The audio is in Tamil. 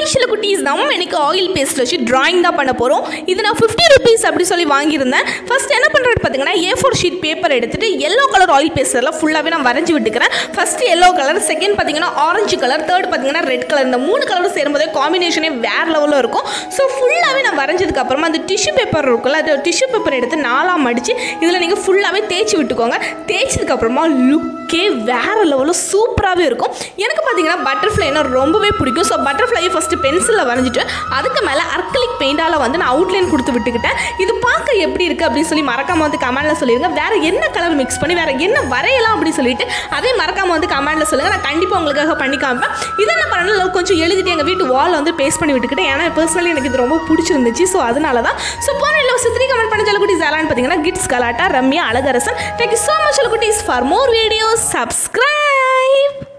சில குட்டீஸ் நம்ம எனக்கு ஆயில் பேஸ்ட்டில் வச்சு டிராயிங் தான் பண்ண போகிறோம் இது நான் ஃபிஃப்டி ருபீஸ் அப்படி சொல்லி வாங்கியிருந்தேன் ஃபர்ஸ்ட் என்ன பண்ணுறது பார்த்தீங்கன்னா ஏ ஃபோர் ஷீட் பேப்பர் எடுத்துட்டு எல்லோ கலர் ஆயில் பேஸ்டெல்லாம் ஃபுல்லாகவே நான் வரைஞ்சி விட்டுக்கிறேன் ஃபர்ஸ்ட் எல்லோ கலர் செகண்ட் பார்த்தீங்கன்னா ஆரஞ்சு கலர் தேர்ட் பார்த்தீங்கன்னா ரெட் கலர் இந்த மூணு கலரும் சேரும்போதே காம்பினேஷனே வேறு லெவலில் இருக்கும் ஸோ ஃபுல்லாகவே நான் வரைஞ்சதுக்கு அப்புறமா அந்த டிஷ்யூ பேப்பர் இருக்குல்ல அது டிஷ்யூ பேப்பர் எடுத்து நாலாக மடித்து இதில் நீங்கள் ஃபுல்லாகவே தேய்ச்சி விட்டுக்கோங்க தேய்ச்சதுக்கு அப்புறமா லுக்கே வேறு லெவலில் சூப்பராகவே இருக்கும் எனக்கு பார்த்தீங்கன்னா பட்டர்ஃப்ளைனா ரொம்பவே பிடிக்கும் ஸோ பட்டர்ஃப்ளையை ஃபஸ்ட்டு பென்சிலில் வரைஞ்சிட்டு அதுக்கு மேலே அர்க்கலிக் பெயிண்டால் வந்து நான் அவுட்லைன் கொடுத்து விட்டுக்கிட்டேன் இது பார்க்க எப்படி இருக்குது அப்படின்னு சொல்லி மறக்காம வந்து கமெண்ட்டில் சொல்லிடுங்க வேறு என்ன கலர் மிக்ஸ் பண்ணி வேறு என்ன வரையலாம் அப்படின்னு சொல்லிட்டு அதே மறக்காம வந்து கமெண்ட்டில் சொல்லுங்கள் நான் கண்டிப்பாக உங்களுக்காக பண்ணி காமிப்பேன் இதை என்ன பண்ணணும் கொஞ்சம் எழுதிட்டு எங்கள் வீட்டு வால் வந்து பேஸ்ட் பண்ணி விட்டுக்கிட்டேன் ஏன்னா பர்சனலி எனக்கு இது ரொம்ப பிடிச்சிருந்துச்சு ஸோ அதனால தான் ஸோ போன இல்லை த்ரீ கமெண்ட் பண்ண சொல்லக்குட்டிஸ் யாரான்னு பார்த்தீங்கன்னா kids Galatta Ramya Alagarasan thank you so much சொல்லக்குட்டிஸ் ஃபார் மோர் வீடியோஸ் சப்ஸ்கிரைப்